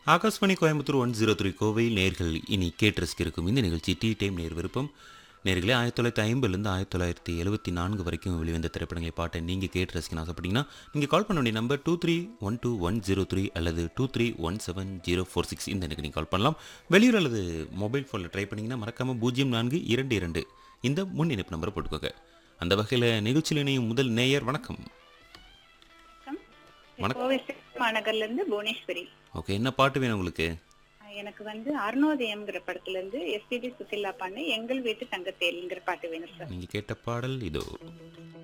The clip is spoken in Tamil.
Akashvani Coimbatore one zero three Kovai நேர்கள் இனி கேட்டு ரசிக்கிருக்கும் இந்த நிகழ்ச்சி டீ டைம் நேர் விருப்பம் நேர்களே ஆயிரத்தி தொள்ளாயிரத்தி ஐம்பதுலேருந்து ஆயிரத்தி தொள்ளாயிரத்தி எழுபத்தி நான்கு வரைக்கும் வெளிவந்த திரைப்படங்களை பாட்டை நீங்கள் கேட்டு ரசிக்கணும் ஆசைப்பட்டீங்கன்னா நீங்கள் கால் பண்ண வேண்டிய number two three one two one zero three அல்லது two three one seven zero four six இந்த எனக்கு நீங்கள் கால் பண்ணலாம் வெளியூர் அல்லது மொபைல் ஃபோனில் ட்ரை பண்ணிங்கன்னா மறக்காமல் பூஜ்ஜியம் நான்கு இரண்டு இரண்டு இந்த முன் இணைப்பு நம்பரை போட்டுக்கோங்க அந்த வகையில் நிகழ்ச்சியில் இணையும் முதல் நேயர் வணக்கம் வணக்கம். கோவை சிட்டி மாநகர்ல இருந்து புவனேஸ்வரி ஓகே என்ன பாட்டு வேணும் உங்களுக்கு அஹ் எனக்கு வந்து அருணோதயம்ங்கிற படத்துல இருந்து எஸ்பிபி சுசிலா பாண்டு எங்கள் வீட்டு தங்கத்தேல்ங்கிற பாட்டு வேணும் சார் நீங்கள் கேட்ட பாடல் இதோ